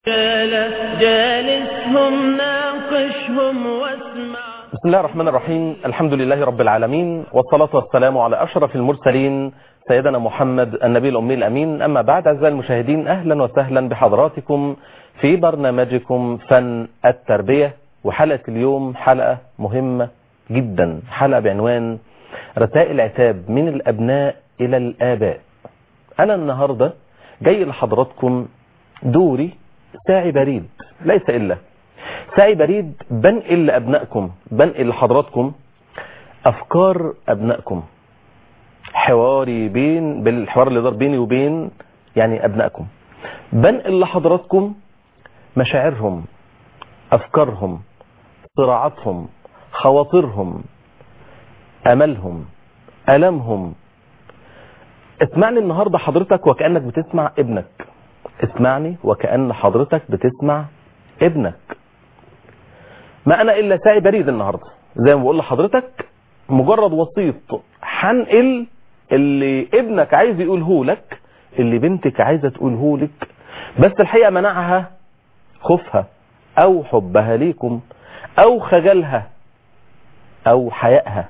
جالسهم ناقشهم واسمع بسم الله الرحمن الرحيم الحمد لله رب العالمين والصلاة والسلام على أشرف المرسلين سيدنا محمد النبي الأمي الأمين أما بعد أعزائي المشاهدين أهلا وسهلا بحضراتكم في برنامجكم فن التربية وحلقة اليوم حلقة مهمة جدا حلقة بعنوان رسائل عتاب من الأبناء إلى الآباء أنا النهاردة جاي لحضراتكم دوري ساعي بريد ليس إلا ساعي بريد بنقل لأبنائكم بنقل لحضراتكم أفكار أبنائكم حواري بين بالحوار اللي دار بيني وبين يعني أبنائكم بنقل لحضراتكم مشاعرهم أفكارهم صراعاتهم خواطرهم أملهم ألمهم اسمعني النهاردة حضرتك وكأنك بتسمع ابنك اسمعني وكأن حضرتك بتسمع ابنك ما أنا إلا ساعي بريد النهاردة زي ما بقول لحضرتك مجرد وسيط هنقل اللي ابنك عايز يقوله لك اللي بنتك عايزة تقوله لك بس الحقيقة منعها خوفها أو حبها ليكم أو خجلها أو حيائها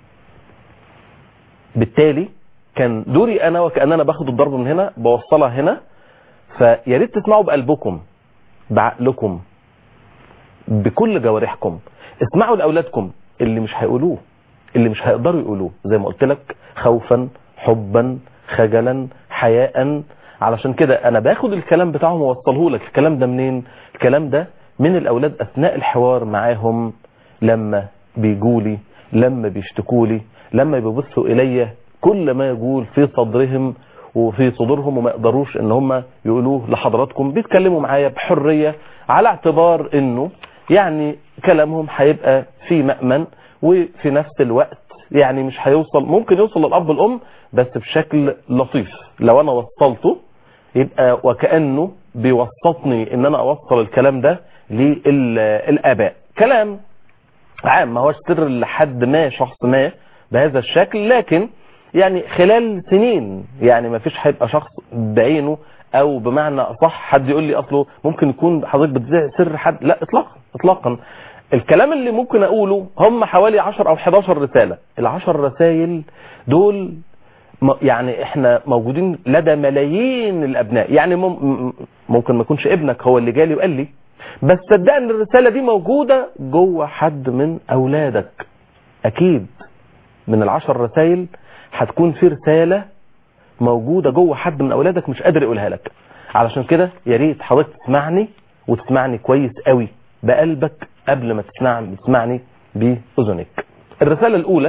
بالتالي كان دوري أنا وكأن أنا باخد الضرب من هنا بوصلها هنا فيا ريت تسمعوا بقلبكم بعقلكم بكل جوارحكم اسمعوا لأولادكم اللي مش هيقولوه اللي مش هيقدروا يقولوه زي ما قلت لك خوفا حبا خجلا حياء علشان كده انا باخد الكلام بتاعهم واوصله لك الكلام ده منين الكلام ده من الاولاد اثناء الحوار معاهم لما بيجولي لما بيشتكولي لما بيبصوا الي كل ما يقول في صدرهم وفي صدورهم وما يقدروش ان هم يقولوه لحضراتكم بيتكلموا معايا بحرية على اعتبار انه يعني كلامهم هيبقى في مأمن وفي نفس الوقت يعني مش هيوصل ممكن يوصل للأب والأم بس بشكل لطيف لو أنا وصلته يبقى وكأنه بيوسطني ان انا اوصل الكلام ده للآباء كلام عام ما هوش سر لحد ما شخص ما بهذا الشكل لكن يعني خلال سنين يعني ما فيش هيبقى شخص بعينه او بمعنى صح حد يقول لي اصله ممكن يكون حضرتك بتذيع سر حد لا اطلاقا اطلاقا الكلام اللي ممكن اقوله هم حوالي 10 او 11 رسالة العشر رسائل دول يعني احنا موجودين لدى ملايين الابناء يعني ممكن ما يكونش ابنك هو اللي جالي وقال لي بس صدقني الرسالة دي موجودة جوه حد من اولادك اكيد من العشر رسائل هتكون في رسالة موجودة جوه حد من اولادك مش قادر يقولها لك علشان كده يا ريت حضرتك تسمعني وتسمعني كويس قوي بقلبك قبل ما تسمعني تسمعني باذنك الرسالة الاولى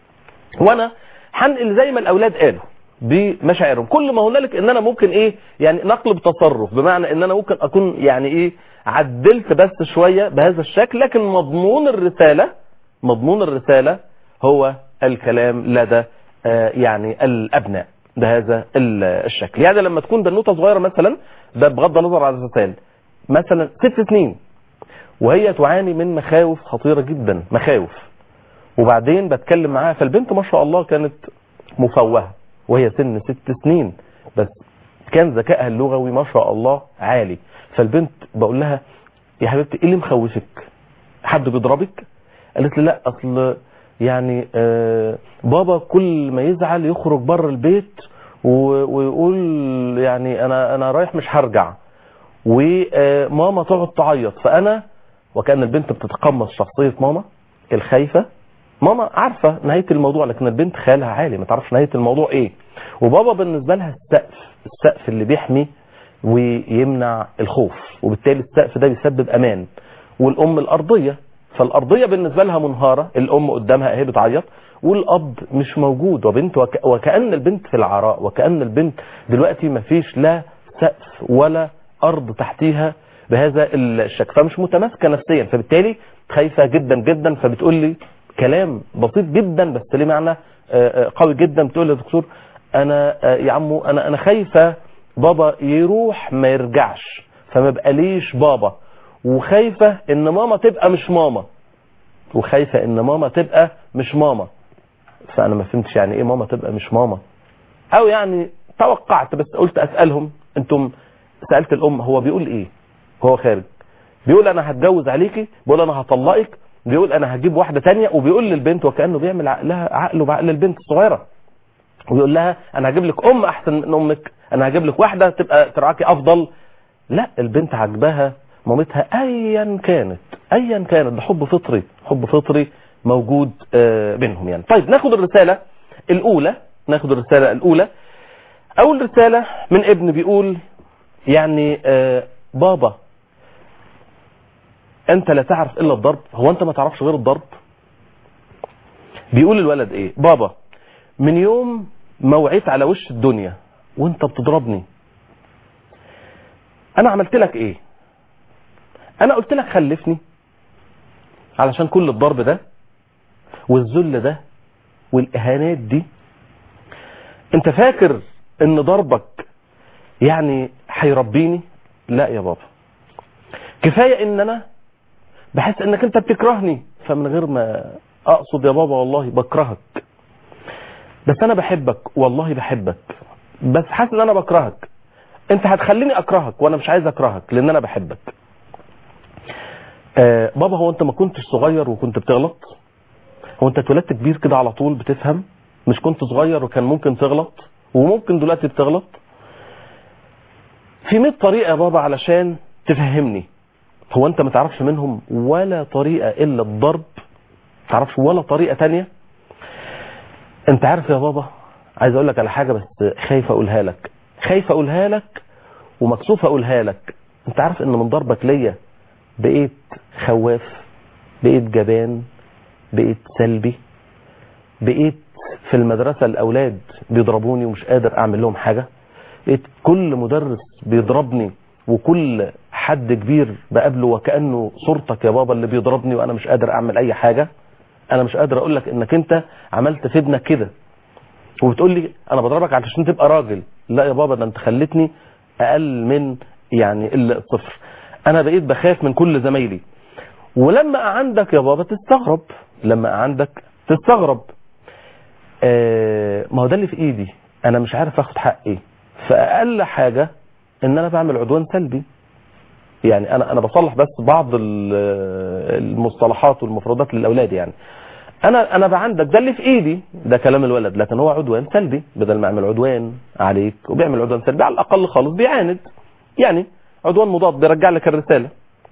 وانا هنقل زي ما الاولاد قالوا بمشاعرهم كل ما هنالك ان انا ممكن ايه يعني نقلب تصرف بمعنى ان انا ممكن اكون يعني ايه عدلت بس شوية بهذا الشكل لكن مضمون الرسالة مضمون الرسالة هو الكلام لدى آه يعني الابناء بهذا الشكل يعني لما تكون بنوتة صغيرة مثلا ده بغض النظر عن الرسائل مثلا ست سنين وهي تعاني من مخاوف خطيرة جدا مخاوف وبعدين بتكلم معاها فالبنت ما شاء الله كانت مفوهة وهي سن ست سنين بس كان ذكائها اللغوي ما شاء الله عالي فالبنت بقول لها يا حبيبتي ايه اللي مخوفك حد بيضربك قالت لي لا اصل يعني آه بابا كل ما يزعل يخرج بره البيت ويقول يعني انا انا رايح مش هرجع وماما تقعد تعيط فانا وكان البنت بتتقمص شخصية ماما الخايفة ماما عارفة نهاية الموضوع لكن البنت خيالها عالي ما تعرفش نهاية الموضوع ايه وبابا بالنسبة لها السقف السقف اللي بيحمي ويمنع الخوف وبالتالي السقف ده بيسبب امان والام الارضية فالارضية بالنسبة لها منهارة الام قدامها اهي بتعيط والاب مش موجود وبنت وك... وكأن البنت في العراء وكأن البنت دلوقتي ما فيش لا سقف ولا ارض تحتيها بهذا الشكل فمش متماسكة نفسيا فبالتالي خايفة جدا جدا فبتقول لي كلام بسيط جدا بس ليه معنى قوي جدا بتقول لي يا دكتور انا يا عمو انا انا خايفة بابا يروح ما يرجعش فما بقاليش بابا وخايفة ان ماما تبقى مش ماما وخايفة ان ماما تبقى مش ماما فانا ما فهمتش يعني ايه ماما تبقى مش ماما او يعني توقعت بس قلت اسألهم انتم سألت الام هو بيقول ايه وهو خارج بيقول انا هتجوز عليكي بيقول انا هطلقك بيقول انا هجيب واحده تانية وبيقول للبنت وكانه بيعمل عقلها عقله بعقل البنت الصغيره ويقول لها انا هجيب لك ام احسن من امك انا هجيب لك واحده تبقى ترعاكي افضل لا البنت عجبها مامتها ايا كانت ايا كانت ده حب فطري حب فطري موجود آه، بينهم يعني طيب ناخد الرساله الاولى ناخد الرساله الاولى اول رساله من ابن بيقول يعني آه، بابا انت لا تعرف الا الضرب هو انت ما تعرفش غير الضرب بيقول الولد ايه بابا من يوم ما وعيت على وش الدنيا وانت بتضربني انا عملت لك ايه انا قلت لك خلفني علشان كل الضرب ده والذل ده والاهانات دي انت فاكر ان ضربك يعني هيربيني لا يا بابا كفايه ان انا بحس انك انت بتكرهني فمن غير ما اقصد يا بابا والله بكرهك بس انا بحبك والله بحبك بس حاسس ان انا بكرهك انت هتخليني اكرهك وانا مش عايز اكرهك لان انا بحبك آه بابا هو انت ما كنتش صغير وكنت بتغلط هو انت اتولدت كبير كده على طول بتفهم مش كنت صغير وكان ممكن تغلط وممكن دلوقتي بتغلط في 100 طريقه يا بابا علشان تفهمني هو انت ما تعرفش منهم ولا طريقه الا الضرب ما تعرفش ولا طريقه تانية انت عارف يا بابا عايز اقول لك على حاجه بس خايف اقولها لك خايف اقولها لك ومكسوف اقولها لك انت عارف ان من ضربك ليا بقيت خواف بقيت جبان بقيت سلبي بقيت في المدرسة الأولاد بيضربوني ومش قادر أعمل لهم حاجة بقيت كل مدرس بيضربني وكل حد كبير بقابله وكأنه صورتك يا بابا اللي بيضربني وأنا مش قادر أعمل أي حاجة أنا مش قادر أقول لك إنك أنت عملت في ابنك كده وبتقول لي أنا بضربك علشان تبقى راجل لا يا بابا ده أنت خلتني أقل من يعني الصفر أنا بقيت بخاف من كل زمايلي ولما عندك يا بابا تستغرب لما عندك تستغرب آه ما هو ده اللي في ايدي انا مش عارف اخد حقي فاقل حاجة ان انا بعمل عدوان سلبي يعني انا انا بصلح بس بعض المصطلحات والمفردات للاولاد يعني انا انا بقى عندك ده اللي في ايدي ده كلام الولد لكن هو عدوان سلبي بدل ما يعمل عدوان عليك وبيعمل عدوان سلبي على الاقل خالص بيعاند يعني عدوان مضاد بيرجع لك الرساله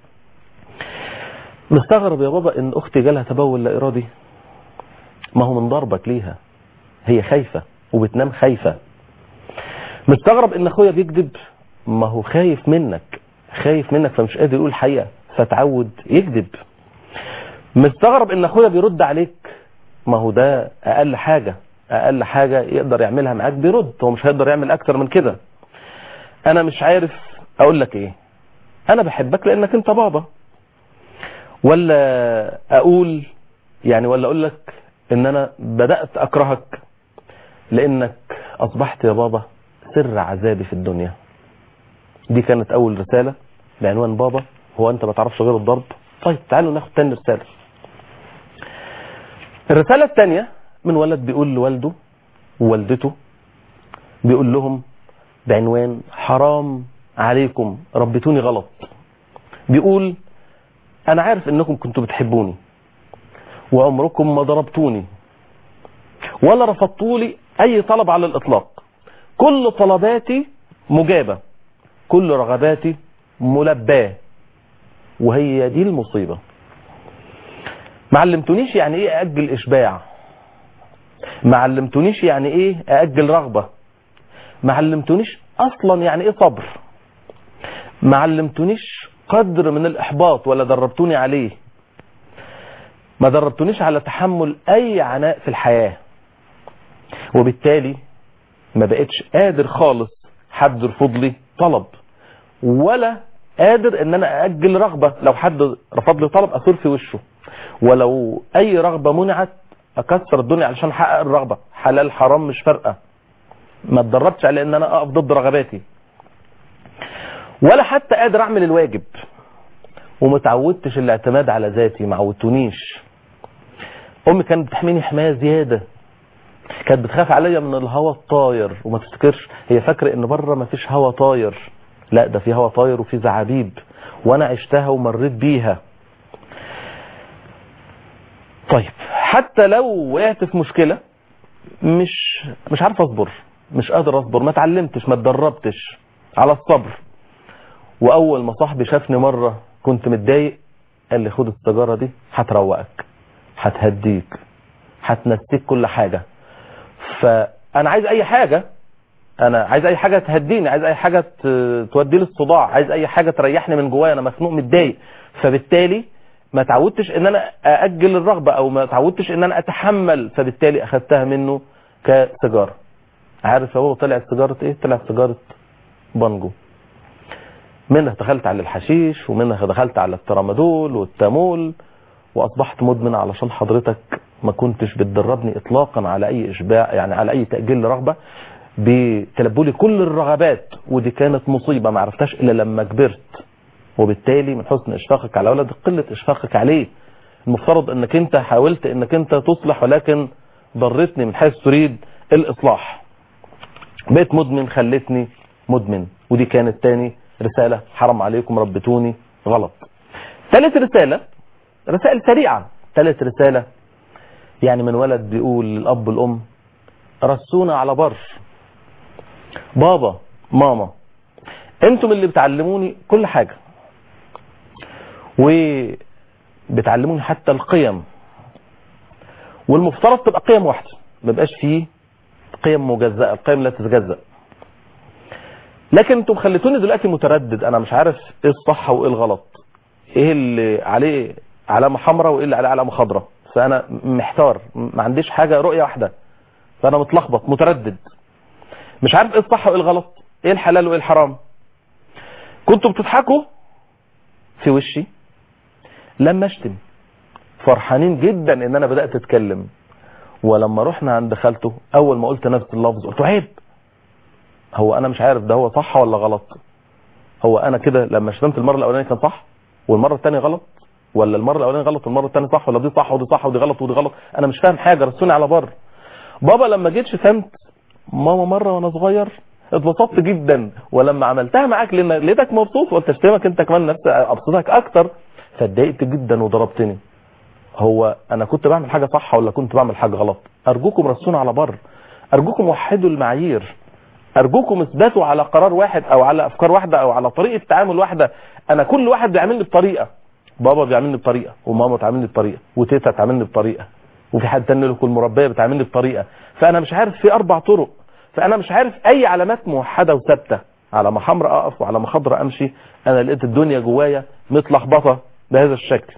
مستغرب يا بابا ان اختي جالها تبول لا ارادي ما هو من ضربك ليها هي خايفة وبتنام خايفة مستغرب ان اخويا بيكذب ما هو خايف منك خايف منك فمش قادر يقول الحقيقة فتعود يكذب مستغرب ان اخويا بيرد عليك ما هو ده اقل حاجة اقل حاجة يقدر يعملها معاك بيرد هو مش هيقدر يعمل اكتر من كده انا مش عارف اقول لك ايه انا بحبك لانك انت بابا ولا اقول يعني ولا اقول لك ان انا بدأت اكرهك لانك اصبحت يا بابا سر عذابي في الدنيا دي كانت اول رسالة بعنوان بابا هو انت ما تعرفش غير الضرب طيب تعالوا ناخد تاني رسالة الرسالة الثانية من ولد بيقول لوالده ووالدته بيقول لهم بعنوان حرام عليكم ربيتوني غلط بيقول انا عارف انكم كنتوا بتحبوني وعمركم ما ضربتوني ولا رفضتوا لي اي طلب على الاطلاق كل طلباتي مجابة كل رغباتي ملباة وهي دي المصيبة ما علمتونيش يعني ايه اجل اشباع ما علمتونيش يعني ايه اجل رغبة ما علمتونيش اصلا يعني ايه صبر ما علمتونيش قدر من الاحباط ولا دربتوني عليه ما دربتونيش على تحمل اي عناء في الحياة وبالتالي ما بقتش قادر خالص حد يرفض لي طلب ولا قادر ان انا اجل رغبة لو حد رفض لي طلب اثور في وشه ولو اي رغبة منعت اكسر الدنيا علشان احقق الرغبة حلال حرام مش فارقة ما اتدربتش على ان انا اقف ضد رغباتي ولا حتى قادر اعمل الواجب ومتعودتش الاعتماد على ذاتي ما عودتونيش امي كانت بتحميني حمايه زياده كانت بتخاف عليا من الهوا الطاير وما تفتكرش هي فاكره ان بره ما فيش هوا طاير لا ده في هوا طاير وفي زعابيب وانا عشتها ومريت بيها طيب حتى لو وقعت في مشكلة مش مش عارف اصبر مش قادر اصبر ما اتعلمتش ما اتدربتش على الصبر واول ما صاحبي شافني مرة كنت متضايق قال لي خد السيجارة دي هتروقك هتهديك هتنسيك كل حاجة فانا عايز اي حاجة انا عايز اي حاجة تهديني عايز اي حاجة ت- تودي لي الصداع عايز اي حاجة تريحني من جوايا انا مخنوق متضايق فبالتالي ما تعودتش ان انا ااجل الرغبة او ما تعودتش ان انا اتحمل فبالتالي اخدتها منه كسيجارة عارف هو طلعت سيجارة ايه طلعت سيجارة بانجو منها دخلت على الحشيش ومنها دخلت على الترامادول والتامول واصبحت مدمن علشان حضرتك ما كنتش بتدربني اطلاقا على اي اشباع يعني على اي تاجيل رغبه بتلبوا لي كل الرغبات ودي كانت مصيبه ما عرفتهاش الا لما كبرت وبالتالي من حسن اشفاقك على ولدك قله اشفاقك عليه المفترض انك انت حاولت انك انت تصلح ولكن ضرتني من حيث تريد الاصلاح بقيت مدمن خلتني مدمن ودي كانت تاني رسالة حرام عليكم ربتوني غلط ثالث رسالة رسائل سريعة ثالث رسالة يعني من ولد بيقول للأب والأم رسونا على بر بابا ماما انتم اللي بتعلموني كل حاجة وبتعلموني حتى القيم والمفترض تبقى قيم واحدة ما بقاش فيه قيم مجزأة القيم لا تتجزأ لكن انتم خليتوني دلوقتي متردد انا مش عارف ايه الصح وايه الغلط ايه اللي عليه علامة حمراء وايه اللي عليه علامة خضراء فانا محتار ما عنديش حاجة رؤية واحدة فانا متلخبط متردد مش عارف ايه الصح وايه الغلط ايه الحلال وايه الحرام كنتوا بتضحكوا في وشي لما اشتم فرحانين جدا ان انا بدأت اتكلم ولما رحنا عند خالته اول ما قلت نفس اللفظ قلت له عيب هو انا مش عارف ده هو صح ولا غلط هو انا كده لما شتمت المره الاولانيه كان صح والمره الثانيه غلط ولا المره الاولانيه غلط والمره الثانيه صح ولا دي صح ودي صح ودي غلط ودي غلط انا مش فاهم حاجه رسوني على بر بابا لما جيت شتمت ماما مره وانا صغير اتبسطت جدا ولما عملتها معاك لان لقيتك مبسوط قلت اشتمك انت كمان نفس ابسطك اكتر فاتضايقت جدا وضربتني هو انا كنت بعمل حاجه صح ولا كنت بعمل حاجه غلط ارجوكم رسونا على بر ارجوكم وحدوا المعايير ارجوكم اثبتوا على قرار واحد او على افكار واحده او على طريقه تعامل واحده انا كل واحد بيعاملني بطريقه بابا بيعاملني بطريقه وماما بتعاملني بطريقه وتيتا بتعاملني بطريقه وفي حد تاني له المربيه بتعاملني بطريقه فانا مش عارف في اربع طرق فانا مش عارف اي علامات موحده وثابته على ما حمراء اقف وعلى ما خضراء امشي انا لقيت الدنيا جوايا متلخبطه بهذا الشكل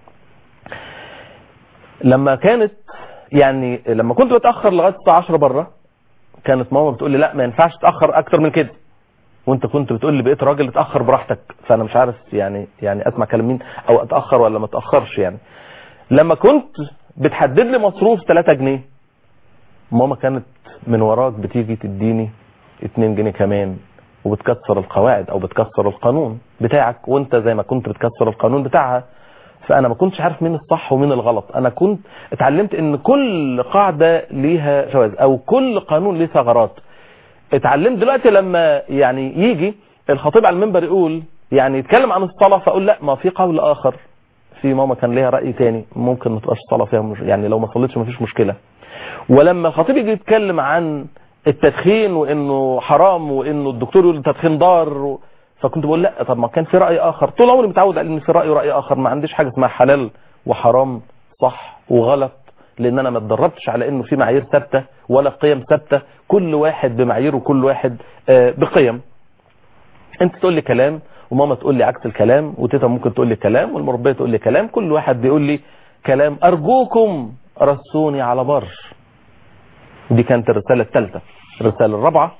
لما كانت يعني لما كنت بتاخر لغايه الساعه 10 بره كانت ماما بتقول لي لا ما ينفعش تاخر اكتر من كده وانت كنت بتقول لي بقيت راجل اتاخر براحتك فانا مش عارف يعني يعني اسمع كلام مين او اتاخر ولا ما اتاخرش يعني لما كنت بتحدد لي مصروف 3 جنيه ماما كانت من وراك بتيجي تديني 2 جنيه كمان وبتكسر القواعد او بتكسر القانون بتاعك وانت زي ما كنت بتكسر القانون بتاعها فانا ما كنتش عارف مين الصح ومين الغلط انا كنت اتعلمت ان كل قاعدة ليها شواذ او كل قانون ليه ثغرات اتعلمت دلوقتي لما يعني يجي الخطيب على المنبر يقول يعني يتكلم عن الصلاة فاقول لا ما في قول اخر في ماما كان ليها رأي تاني ممكن ما تبقاش الصلاة فيها مش يعني لو ما صليتش ما فيش مشكلة ولما الخطيب يجي يتكلم عن التدخين وانه حرام وانه الدكتور يقول التدخين ضار فكنت بقول لا طب ما كان في رأي آخر طول عمري متعود على ان في رأي ورأي آخر ما عنديش حاجة اسمها حلال وحرام صح وغلط لان انا ما اتدربتش على انه في معايير ثابته ولا قيم ثابته كل واحد بمعايير وكل واحد آه بقيم انت تقول لي كلام وماما تقول لي عكس الكلام وتيتا ممكن تقول لي كلام والمربيه تقول لي كلام كل واحد بيقول لي كلام ارجوكم رسوني على بر دي كانت الرساله الثالثه الرساله الرابعه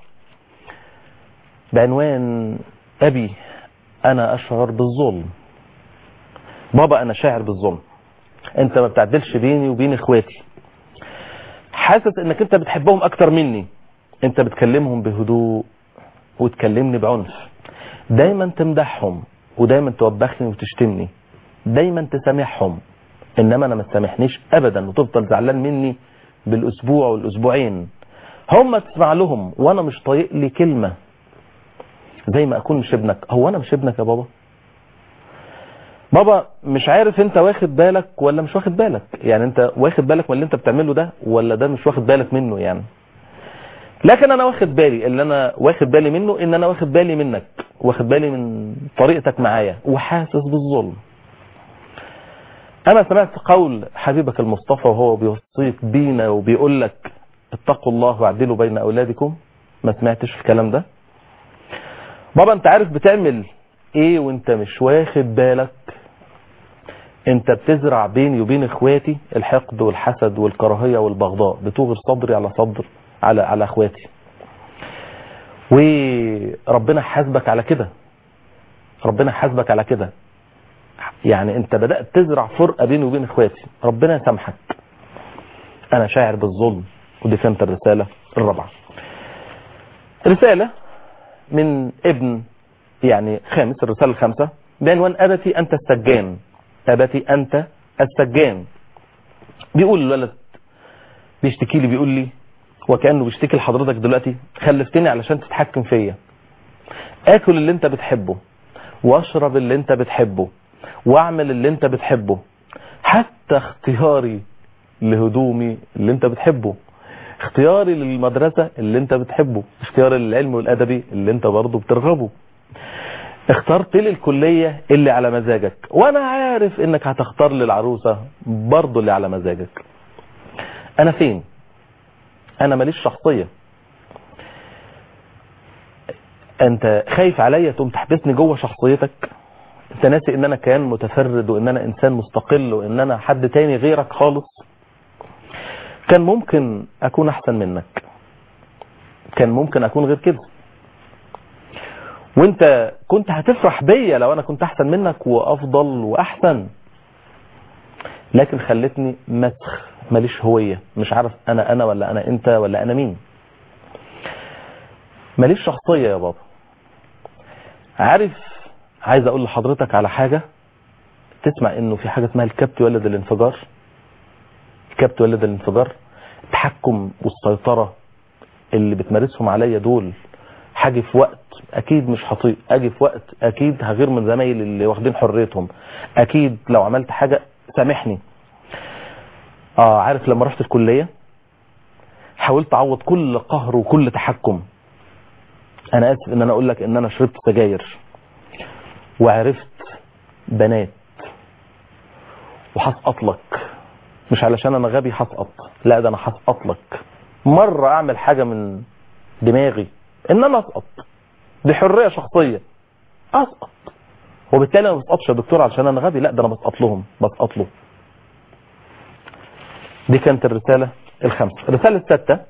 بعنوان ابي انا اشعر بالظلم بابا انا شاعر بالظلم انت ما بتعدلش بيني وبين اخواتي حاسس انك انت بتحبهم اكتر مني انت بتكلمهم بهدوء وتكلمني بعنف دايما تمدحهم ودايما توبخني وتشتمني دايما تسامحهم انما انا ما تسامحنيش ابدا وتفضل زعلان مني بالاسبوع والاسبوعين هم تسمع لهم وانا مش طايق لي كلمه زي ما اكون مش ابنك هو انا مش ابنك يا بابا بابا مش عارف انت واخد بالك ولا مش واخد بالك يعني انت واخد بالك من اللي انت بتعمله ده ولا ده مش واخد بالك منه يعني لكن انا واخد بالي اللي انا واخد بالي منه ان انا واخد بالي منك واخد بالي من طريقتك معايا وحاسس بالظلم انا سمعت قول حبيبك المصطفى وهو بيوصيك بينا وبيقول لك اتقوا الله واعدلوا بين اولادكم ما سمعتش الكلام ده بابا انت عارف بتعمل ايه وانت مش واخد بالك انت بتزرع بيني وبين اخواتي الحقد والحسد والكراهية والبغضاء بتوغر صدري على صدر على على اخواتي وربنا حاسبك على كده ربنا حاسبك على كده يعني انت بدأت تزرع فرقة بيني وبين اخواتي ربنا يسامحك انا شاعر بالظلم ودي كانت الرسالة الرابعة رسالة من ابن يعني خامس الرسالة الخامسة بعنوان أبتي أنت السجان أبتي أنت السجان بيقول الولد بيشتكي لي بيقول لي وكأنه بيشتكي لحضرتك دلوقتي خلفتني علشان تتحكم فيا آكل اللي انت بتحبه واشرب اللي انت بتحبه واعمل اللي انت بتحبه حتى اختياري لهدومي اللي انت بتحبه اختياري للمدرسة اللي انت بتحبه اختياري للعلم والادبي اللي انت برضه بترغبه اخترت لي الكلية اللي على مزاجك وانا عارف انك هتختار لي العروسة برضه اللي على مزاجك انا فين انا ماليش شخصية انت خايف عليا تقوم تحبسني جوه شخصيتك انت ناسي ان انا كيان متفرد وان انا انسان مستقل وان انا حد تاني غيرك خالص كان ممكن اكون احسن منك كان ممكن اكون غير كده وانت كنت هتفرح بيا لو انا كنت احسن منك وافضل واحسن لكن خلتني مسخ ماليش هوية مش عارف انا انا ولا انا انت ولا انا مين ماليش شخصية يا بابا عارف عايز اقول لحضرتك على حاجة تسمع انه في حاجة اسمها الكبت يولد الانفجار الكبت يولد الانفجار التحكم والسيطرة اللي بتمارسهم عليا دول هاجي في وقت اكيد مش هطيق اجي في وقت اكيد هغير من زمايلي اللي واخدين حريتهم اكيد لو عملت حاجة سامحني اه عارف لما رحت الكلية حاولت اعوض كل قهر وكل تحكم انا اسف ان انا اقول لك ان انا شربت سجاير وعرفت بنات وهسقط لك مش علشان انا غبي هسقط لا ده انا هسقط لك مرة اعمل حاجة من دماغي ان انا اسقط دي حرية شخصية اسقط وبالتالي انا ما بسقطش يا دكتور علشان انا غبي لا ده انا بسقط لهم بسقط له دي كانت الرسالة الخامسة الرسالة السادسة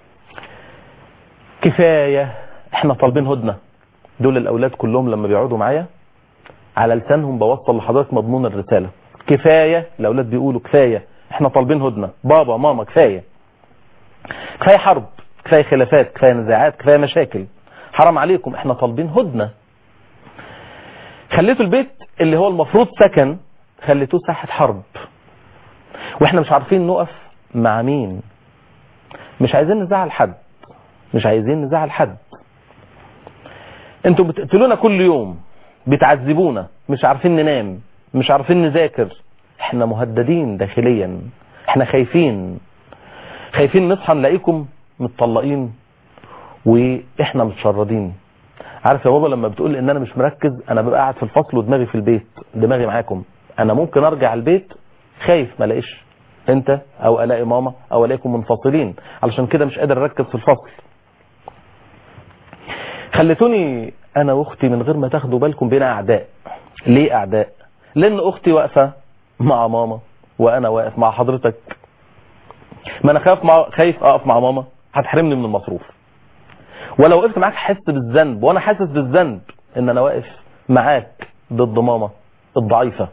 كفاية احنا طالبين هدنة دول الاولاد كلهم لما بيقعدوا معايا على لسانهم بوصل لحضرتك مضمون الرسالة كفاية الاولاد بيقولوا كفاية احنا طالبين هدنة بابا ماما كفاية كفاية حرب كفاية خلافات كفاية نزاعات كفاية مشاكل حرام عليكم احنا طالبين هدنة خليتوا البيت اللي هو المفروض سكن خليتوه ساحة حرب واحنا مش عارفين نقف مع مين مش عايزين نزعل حد مش عايزين نزعل حد انتوا بتقتلونا كل يوم بتعذبونا مش عارفين ننام مش عارفين نذاكر احنا مهددين داخليا احنا خايفين خايفين نصحى نلاقيكم متطلقين واحنا متشردين عارف يا بابا لما بتقول ان انا مش مركز انا ببقى قاعد في الفصل ودماغي في البيت دماغي معاكم انا ممكن ارجع البيت خايف ما الاقيش انت او الاقي ماما او الاقيكم منفصلين علشان كده مش قادر اركز في الفصل خليتوني انا واختي من غير ما تاخدوا بالكم بينا اعداء ليه اعداء لان اختي واقفه مع ماما وانا واقف مع حضرتك ما انا خايف مع خايف اقف مع ماما هتحرمني من المصروف ولو وقفت معاك حس بالذنب وانا حاسس بالذنب ان انا واقف معاك ضد ماما الضعيفه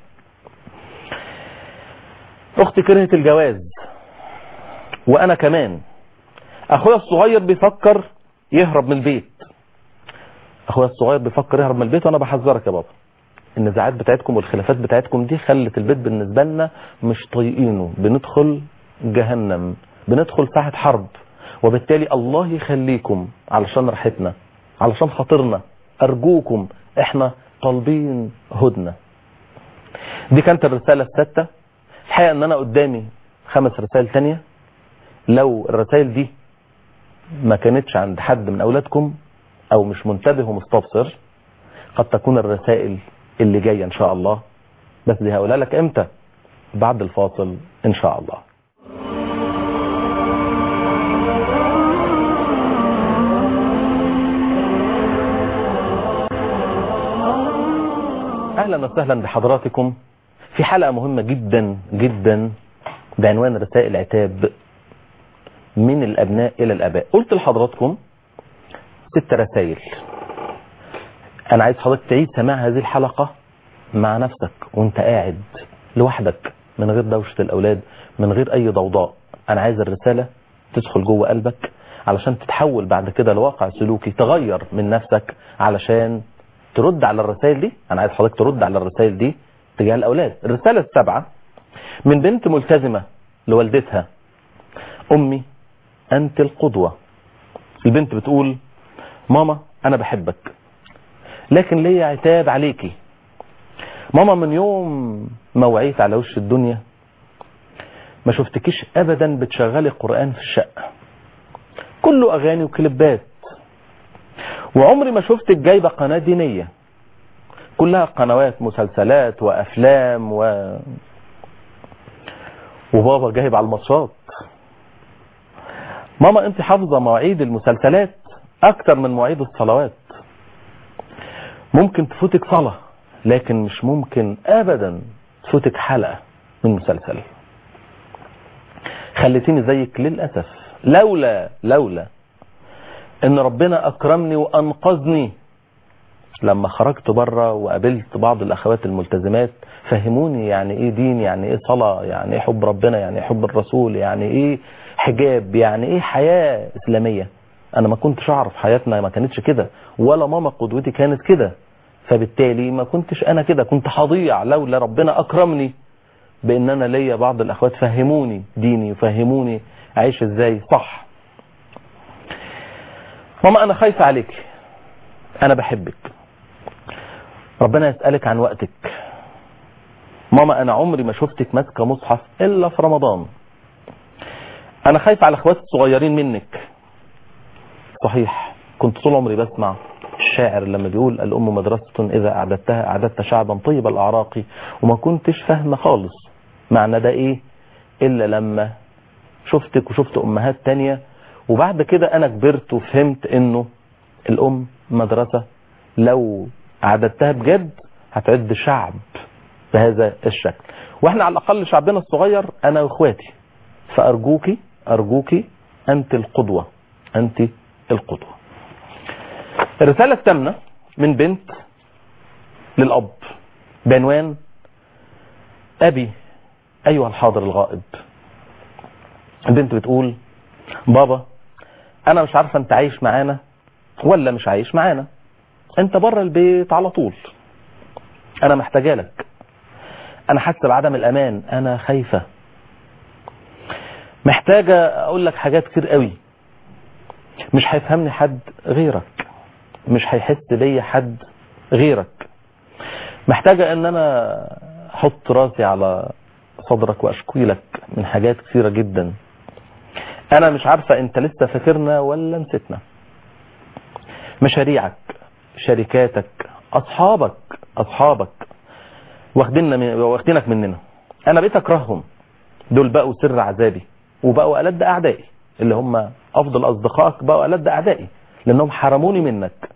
اختي كرهت الجواز وانا كمان اخويا الصغير بيفكر يهرب من البيت اخويا الصغير بيفكر يهرب من البيت وانا بحذرك يا بابا النزاعات بتاعتكم والخلافات بتاعتكم دي خلت البيت بالنسبه لنا مش طايقينه بندخل جهنم بندخل ساحه حرب وبالتالي الله يخليكم علشان راحتنا علشان خاطرنا ارجوكم احنا طالبين هدنه دي كانت الرسالة السادسة الحقيقة ان انا قدامي خمس رسائل تانية لو الرسائل دي ما كانتش عند حد من اولادكم او مش منتبه ومستبصر قد تكون الرسائل اللي جاية ان شاء الله بس دي هقولها لك امتى بعد الفاصل ان شاء الله اهلا وسهلا بحضراتكم في حلقة مهمة جدا جدا بعنوان رسائل عتاب من الابناء الى الاباء قلت لحضراتكم ست رسائل انا عايز حضرتك تعيد سماع هذه الحلقة مع نفسك وانت قاعد لوحدك من غير دوشة الاولاد من غير اي ضوضاء انا عايز الرسالة تدخل جوه قلبك علشان تتحول بعد كده لواقع سلوكي تغير من نفسك علشان ترد على الرسائل دي انا عايز حضرتك ترد على الرسائل دي تجاه الاولاد الرسالة السابعة من بنت ملتزمة لوالدتها امي انت القدوة البنت بتقول ماما انا بحبك لكن ليا عتاب عليكي ماما من يوم ما وعيت على وش الدنيا ما شفتكيش ابدا بتشغلي قرآن في الشقة كله اغاني وكليبات وعمري ما شفتك جايبة قناة دينية كلها قنوات مسلسلات وافلام و وبابا جايب على الماتشات ماما انت حافظة مواعيد المسلسلات اكتر من مواعيد الصلوات ممكن تفوتك صلاة لكن مش ممكن ابدا تفوتك حلقة من مسلسل خليتيني زيك للأسف لولا لولا ان ربنا اكرمني وانقذني لما خرجت بره وقابلت بعض الاخوات الملتزمات فهموني يعني ايه دين يعني ايه صلاة يعني ايه حب ربنا يعني ايه حب الرسول يعني ايه حجاب يعني ايه حياة اسلامية انا ما كنتش اعرف حياتنا ما كانتش كده ولا ماما قدوتي كانت كده فبالتالي ما كنتش انا كده كنت هضيع لولا ربنا اكرمني بان انا ليا بعض الاخوات فهموني ديني وفهموني اعيش ازاي صح ماما انا خايفة عليك انا بحبك ربنا يسألك عن وقتك ماما انا عمري ما شفتك ماسكة مصحف الا في رمضان انا خايف على اخواتي الصغيرين منك صحيح كنت طول عمري بسمع الشاعر لما بيقول الام مدرسة اذا اعددتها اعددت شعبا طيب الاعراق وما كنتش فاهمة خالص معنى ده ايه الا لما شفتك وشفت امهات تانية وبعد كده انا كبرت وفهمت انه الام مدرسة لو عددتها بجد هتعد شعب بهذا الشكل واحنا على الاقل شعبنا الصغير انا واخواتي فارجوكي ارجوكي انت القدوة انت القدوة الرسالة الثامنة من بنت للاب بعنوان ابي ايها الحاضر الغائب البنت بتقول بابا انا مش عارفه انت عايش معانا ولا مش عايش معانا انت بره البيت على طول انا محتاجه لك انا حاسه بعدم الامان انا خايفه محتاجه اقول لك حاجات كتير قوي مش هيفهمني حد غيرك مش هيحس بيا حد غيرك محتاجه ان انا احط راسي على صدرك واشكي لك من حاجات كثيره جدا انا مش عارفة انت لسه فاكرنا ولا نسيتنا مشاريعك شركاتك اصحابك اصحابك واخديننا من واخدينك مننا انا بقيت اكرههم دول بقوا سر عذابي وبقوا ألد اعدائي اللي هم افضل اصدقائك بقوا ألد اعدائي لانهم حرموني منك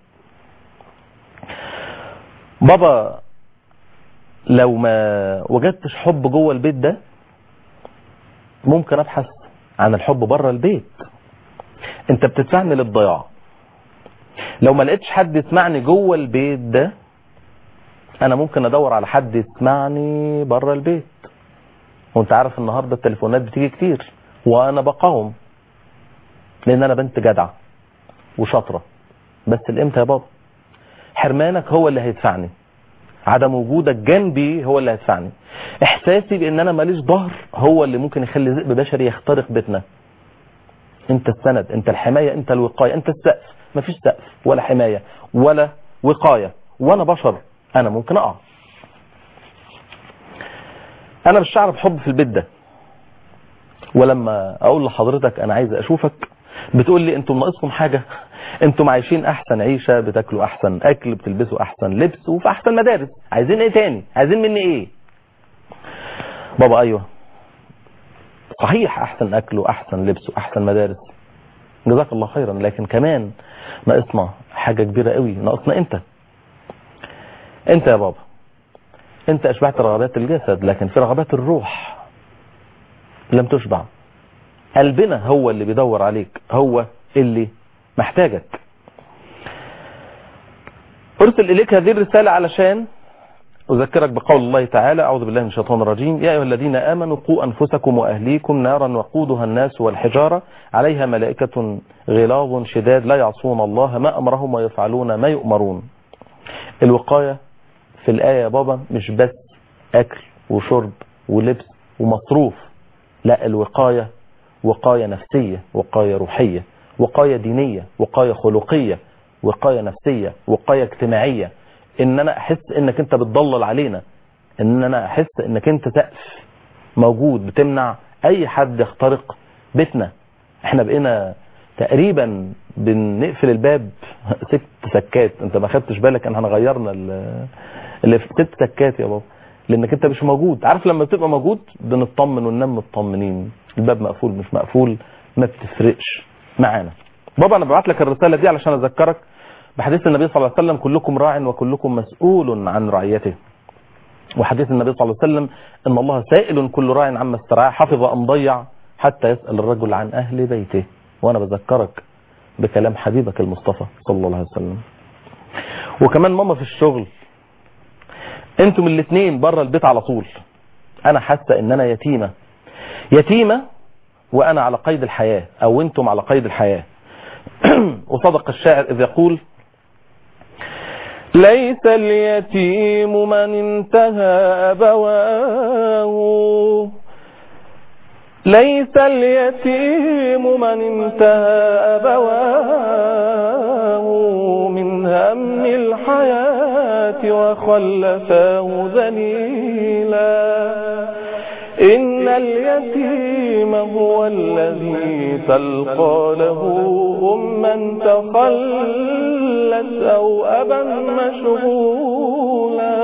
بابا لو ما وجدتش حب جوه البيت ده ممكن ابحث عن الحب بره البيت انت بتدفعني للضياع لو ما لقيتش حد يسمعني جوه البيت ده انا ممكن ادور على حد يسمعني بره البيت وانت عارف النهارده التليفونات بتيجي كتير وانا بقاوم لان انا بنت جدعه وشاطره بس الامتى يا بابا حرمانك هو اللي هيدفعني عدم وجودك جنبي هو اللي هيدفعني احساسي بان انا ماليش ظهر هو اللي ممكن يخلي ذئب بشري يخترق بيتنا انت السند انت الحماية انت الوقاية انت السقف مفيش سقف ولا حماية ولا وقاية وانا بشر انا ممكن اقع انا مش شعر بحب في البيت ده ولما اقول لحضرتك انا عايز اشوفك بتقول لي انتم ناقصكم حاجة انتم عايشين احسن عيشة بتاكلوا احسن اكل بتلبسوا احسن لبس وفي احسن مدارس عايزين ايه تاني عايزين مني ايه بابا ايوه صحيح احسن اكل واحسن لبس واحسن مدارس جزاك الله خيرا لكن كمان ناقصنا حاجة كبيرة قوي ناقصنا انت انت يا بابا انت اشبعت رغبات الجسد لكن في رغبات الروح لم تشبع قلبنا هو اللي بيدور عليك هو اللي محتاجك ارسل اليك هذه الرسالة علشان أذكرك بقول الله تعالى أعوذ بالله من الشيطان الرجيم يا أيها الذين آمنوا قوا أنفسكم وأهليكم نارا وقودها الناس والحجارة عليها ملائكة غلاظ شداد لا يعصون الله ما أمرهم ويفعلون ما يؤمرون الوقاية في الآية يا بابا مش بس أكل وشرب ولبس ومصروف لا الوقاية وقاية نفسية وقاية روحية وقاية دينية وقاية خلقية وقاية نفسية وقاية اجتماعية ان انا احس انك انت بتضلل علينا ان انا احس انك انت سقف موجود بتمنع اي حد يخترق بيتنا احنا بقينا تقريبا بنقفل الباب ست سكات انت ما خدتش بالك ان احنا غيرنا اللي في ست سكات يا بابا لانك انت مش موجود عارف لما بتبقى موجود بنطمن وننام مطمنين الباب مقفول مش مقفول ما بتفرقش معانا بابا انا ببعت لك الرساله دي علشان اذكرك بحديث النبي صلى الله عليه وسلم كلكم راع وكلكم مسؤول عن رعيته وحديث النبي صلى الله عليه وسلم ان الله سائل كل راع عما استرعاه حفظ ام ضيع حتى يسأل الرجل عن اهل بيته وانا بذكرك بكلام حبيبك المصطفى صلى الله عليه وسلم وكمان ماما في الشغل انتم الاثنين بره البيت على طول انا حاسه ان انا يتيمه يتيمه وانا على قيد الحياه او انتم على قيد الحياه وصدق الشاعر اذ يقول ليس اليتيم من انتهى أبواه ليس اليتيم من انتهى أبواه من هم الحياة وخلفاه ذليلا إن اليتيم هو الذي تلقى له أما تخلت أو أبا مشغولا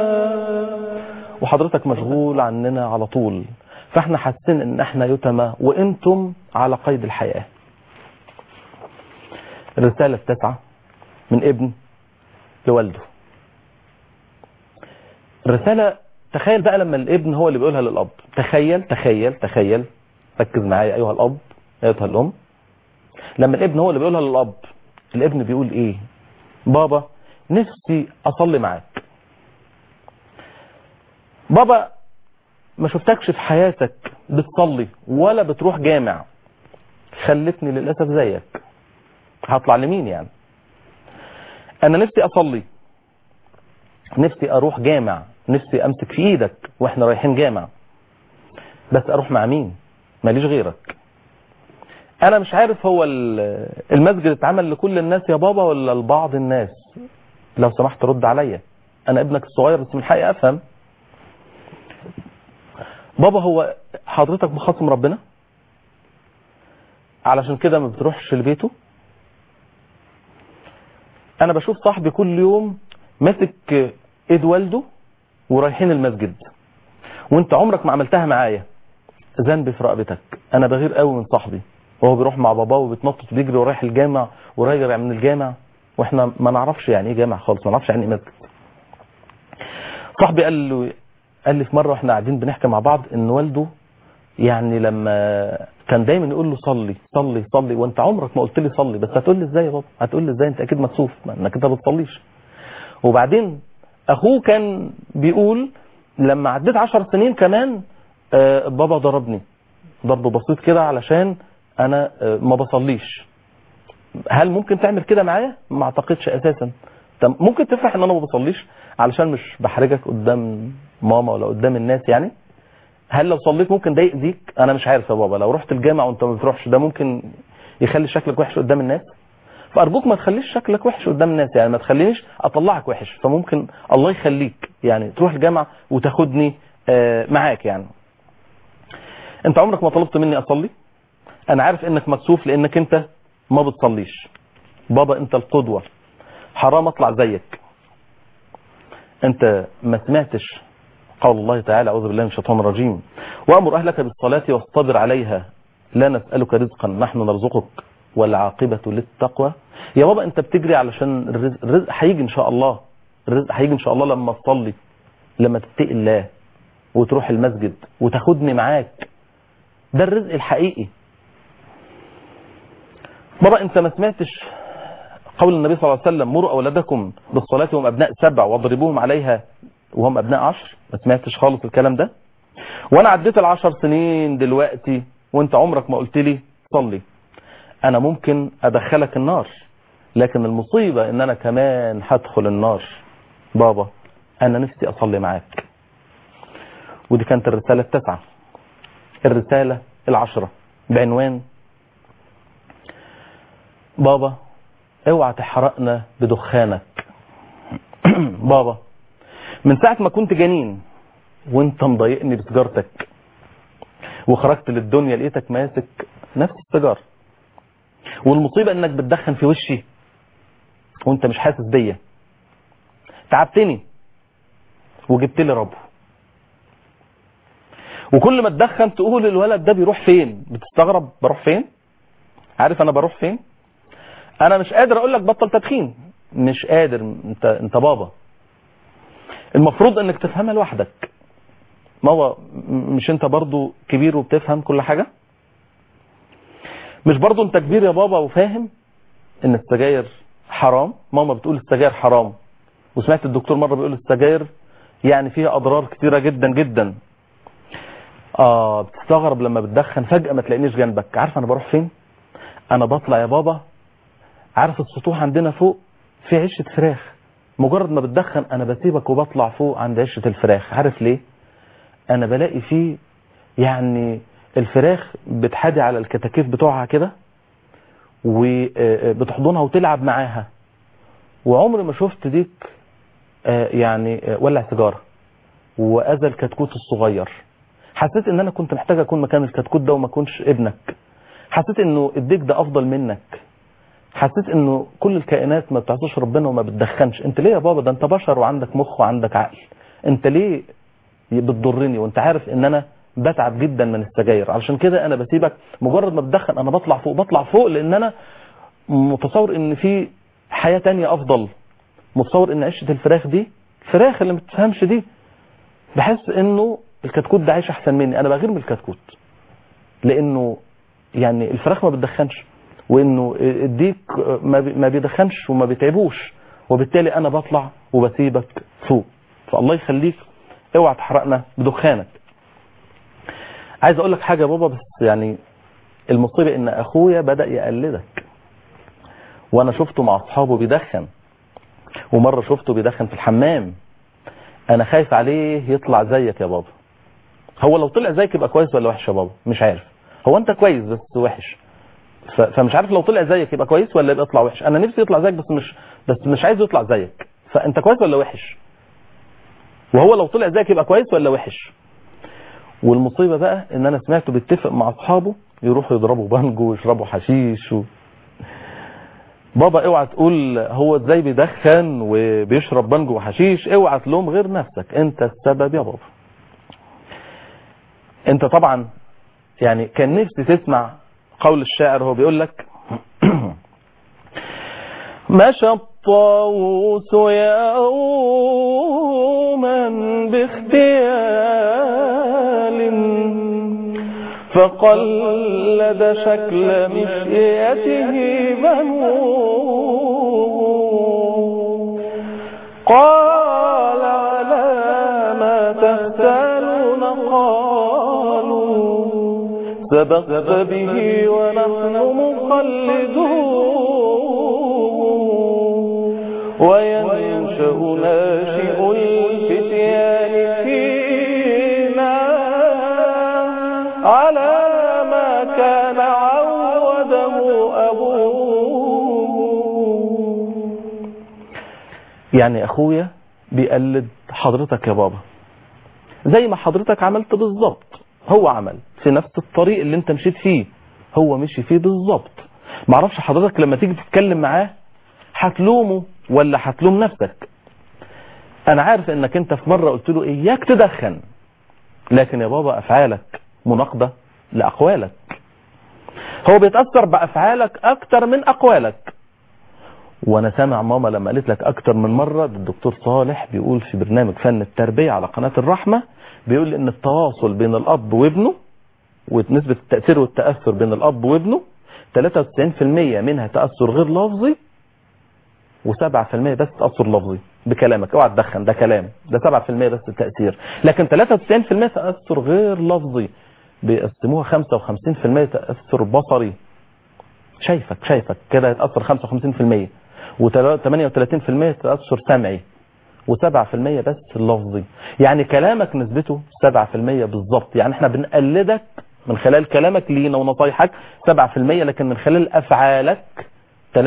وحضرتك مشغول عننا على طول فاحنا حاسين ان احنا يتمى وانتم على قيد الحياة الرسالة التاسعة من ابن لوالده الرسالة تخيل بقى لما الابن هو اللي بيقولها للأب تخيل تخيل تخيل ركز معايا أيها الأب أيها الأم لما الابن هو اللي بيقولها للأب الابن بيقول إيه بابا نفسي أصلي معاك بابا ما شفتكش في حياتك بتصلي ولا بتروح جامع خلتني للأسف زيك هطلع لمين يعني أنا نفسي أصلي نفسي أروح جامع نفسي امسك في ايدك واحنا رايحين جامع بس اروح مع مين ماليش غيرك انا مش عارف هو المسجد اتعمل لكل الناس يا بابا ولا لبعض الناس لو سمحت رد عليا انا ابنك الصغير بس من حقي افهم بابا هو حضرتك مخاصم ربنا علشان كده ما بتروحش لبيته انا بشوف صاحبي كل يوم ماسك ايد والده ورايحين المسجد وانت عمرك ما عملتها معايا ذنبي في رقبتك انا بغير قوي من صاحبي وهو بيروح مع باباه وبيتنطط بيجري ورايح الجامع وراجع من الجامع واحنا ما نعرفش يعني ايه جامع خالص ما نعرفش يعني ايه مسجد صاحبي قال له قال لي في مره واحنا قاعدين بنحكي مع بعض ان والده يعني لما كان دايما يقول له صلي صلي صلي وانت عمرك ما قلت لي صلي بس هتقول لي ازاي يا بابا هتقول لي ازاي انت اكيد مكسوف انك انت ما بتصليش وبعدين اخوه كان بيقول لما عديت عشر سنين كمان آه بابا ضربني ضرب بسيط كده علشان انا آه ما بصليش هل ممكن تعمل كده معايا ما اعتقدش اساسا طب ممكن تفرح ان انا ما بصليش علشان مش بحرجك قدام ماما ولا قدام الناس يعني هل لو صليت ممكن ده يأذيك انا مش عارف يا بابا لو رحت الجامع وانت ما بتروحش ده ممكن يخلي شكلك وحش قدام الناس فارجوك ما تخليش شكلك وحش قدام الناس يعني ما تخلينيش اطلعك وحش فممكن الله يخليك يعني تروح الجامعه وتاخدني آه، معاك يعني انت عمرك ما طلبت مني اصلي انا عارف انك مكسوف لانك انت ما بتصليش بابا انت القدوة حرام اطلع زيك انت ما سمعتش قول الله تعالى اعوذ بالله من الشيطان الرجيم وامر اهلك بالصلاة واصطبر عليها لا نسألك رزقا نحن نرزقك والعاقبة للتقوى يا بابا انت بتجري علشان الرزق الرزق هيجي ان شاء الله الرزق هيجي ان شاء الله لما تصلي لما تتقي الله وتروح المسجد وتاخدني معاك ده الرزق الحقيقي بابا انت ما سمعتش قول النبي صلى الله عليه وسلم مروا اولادكم بالصلاه وهم ابناء سبع واضربوهم عليها وهم ابناء عشر ما سمعتش خالص الكلام ده وانا عديت العشر سنين دلوقتي وانت عمرك ما قلت لي صلي انا ممكن ادخلك النار لكن المصيبه ان انا كمان هدخل النار بابا انا نفسي اصلي معاك ودي كانت الرساله التاسعه الرساله العشره بعنوان بابا اوعى تحرقنا بدخانك بابا من ساعة ما كنت جنين وانت مضايقني بسجارتك وخرجت للدنيا لقيتك ماسك نفس السيجار والمصيبة انك بتدخن في وشي وانت مش حاسس بيا تعبتني وجبت لي ربو وكل ما تدخن تقول الولد ده بيروح فين بتستغرب بروح فين عارف انا بروح فين انا مش قادر اقول لك بطل تدخين مش قادر انت انت بابا المفروض انك تفهمها لوحدك ما هو م- مش انت برضو كبير وبتفهم كل حاجة مش برضو انت كبير يا بابا وفاهم ان السجاير حرام ماما بتقول السجاير حرام وسمعت الدكتور مرة بيقول السجاير يعني فيها اضرار كتيرة جدا جدا اه بتستغرب لما بتدخن فجأة ما تلاقينيش جنبك عارف انا بروح فين انا بطلع يا بابا عارف السطوح عندنا فوق في عشة فراخ مجرد ما بتدخن انا بسيبك وبطلع فوق عند عشة الفراخ عارف ليه انا بلاقي فيه يعني الفراخ بتحادي على الكتاكيف بتوعها كده وبتحضنها وتلعب معاها وعمري ما شفت ديك آه، يعني آه، ولع سيجاره واذى الكتكوت الصغير حسيت ان انا كنت محتاج اكون مكان الكتكوت ده وما اكونش ابنك حسيت انه الديك ده افضل منك حسيت انه كل الكائنات ما بتعصيش ربنا وما بتدخنش انت ليه يا بابا ده انت بشر وعندك مخ وعندك عقل انت ليه بتضرني وانت عارف ان انا بتعب جدا من السجاير علشان كده انا بسيبك مجرد ما بتدخن انا بطلع فوق بطلع فوق لان انا متصور ان في حياة تانية افضل متصور ان عشة الفراخ دي الفراخ اللي ما بتفهمش دي بحس انه الكتكوت ده عايش احسن مني انا بغير من الكتكوت لانه يعني الفراخ ما بتدخنش وانه الديك ما بي- ما بيدخنش وما بيتعبوش وبالتالي انا بطلع وبسيبك فوق فالله يخليك اوعى تحرقنا بدخانك عايز اقول لك حاجه يا بابا بس يعني المصيبه ان اخويا بدا يقلدك وانا شفته مع اصحابه بيدخن ومره شفته بيدخن في الحمام انا خايف عليه يطلع زيك يا بابا هو لو طلع زيك يبقى كويس ولا وحش يا بابا مش عارف هو انت كويس بس وحش ف- فمش عارف لو طلع زيك يبقى كويس ولا يبقى يطلع وحش انا نفسي يطلع زيك بس مش بس مش عايز يطلع زيك فانت كويس ولا وحش وهو لو طلع زيك يبقى كويس ولا وحش والمصيبه بقى ان انا سمعته بيتفق مع اصحابه يروحوا يضربوا بانجو ويشربوا حشيش و... بابا اوعى تقول هو ازاي بيدخن وبيشرب بانجو وحشيش اوعى تلوم غير نفسك انت السبب يا بابا انت طبعا يعني كان نفسي تسمع قول الشاعر هو بيقول لك مشى الطاووس يوما باختيال فقلد شكل مشيته بنو قال على ما تختالون قالوا سبقت به ونحن مخلدون وينشأ ناشئ الفتيان فينا على ما كان عوده أبوه يعني أخويا بيقلد حضرتك يا بابا زي ما حضرتك عملت بالظبط هو عمل في نفس الطريق اللي انت مشيت فيه هو مشي فيه بالظبط معرفش حضرتك لما تيجي تتكلم معاه هتلومه ولا هتلوم نفسك انا عارف انك انت في مرة قلت له اياك تدخن لكن يا بابا افعالك مناقضة لاقوالك هو بيتأثر بافعالك اكتر من اقوالك وانا سامع ماما لما قالت لك اكتر من مرة الدكتور صالح بيقول في برنامج فن التربية على قناة الرحمة بيقول ان التواصل بين الاب وابنه ونسبة التأثير والتأثر بين الاب وابنه 93% منها تأثر غير لفظي و7% بس تأثر لفظي بكلامك اوعى تدخن ده كلام ده 7% بس التأثير لكن 93% تأثر غير لفظي بيقسموها 55% تأثر بصري شايفك شايفك كده يتأثر 55% و38% تأثر سمعي و7% بس اللفظي يعني كلامك نسبته 7% بالظبط يعني احنا بنقلدك من خلال كلامك لينا ونصايحك 7% لكن من خلال افعالك 93%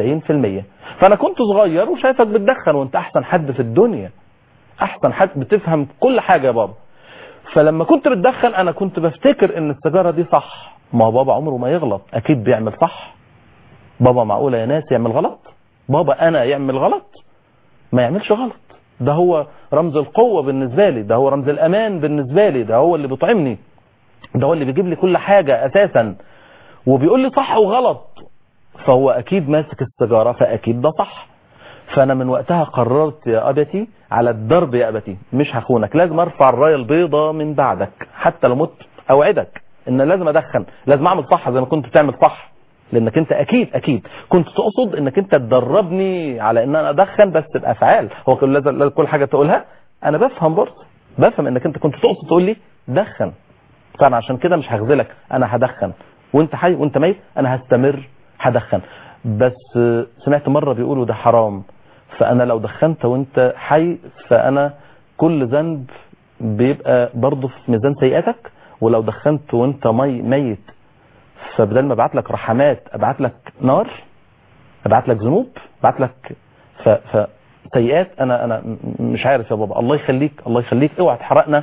فانا كنت صغير وشايفك بتدخن وانت احسن حد في الدنيا احسن حد بتفهم كل حاجة يا بابا فلما كنت بتدخن انا كنت بفتكر ان السيجارة دي صح ما بابا عمره ما يغلط اكيد بيعمل صح بابا معقولة يا ناس يعمل غلط بابا انا يعمل غلط ما يعملش غلط ده هو رمز القوة بالنسبة لي ده هو رمز الامان بالنسبة لي ده هو اللي بيطعمني ده هو اللي بيجيب لي كل حاجة اساسا وبيقول لي صح وغلط فهو اكيد ماسك السيجارة فاكيد ده صح فانا من وقتها قررت يا ابتي على الضرب يا ابتي مش هخونك لازم ارفع الراية البيضاء من بعدك حتى لو مت اوعدك ان لازم ادخن لازم اعمل صح زي ما كنت بتعمل صح لانك انت اكيد اكيد كنت تقصد انك انت تدربني على ان انا ادخن بس بافعال هو كل لازم كل حاجه تقولها انا بفهم برضه بفهم انك انت كنت تقصد تقول لي دخن فانا عشان كده مش هخذلك انا هدخن وانت حي وانت ميت انا هستمر هدخن بس سمعت مره بيقولوا ده حرام فانا لو دخنت وانت حي فانا كل ذنب بيبقى برضه في ميزان سيئاتك ولو دخنت وانت مي ميت فبدل ما ابعت لك رحمات ابعت لك نار ابعت لك ذنوب ابعت لك ف... ف... سيئات انا انا مش عارف يا بابا الله يخليك الله يخليك اوعى تحرقنا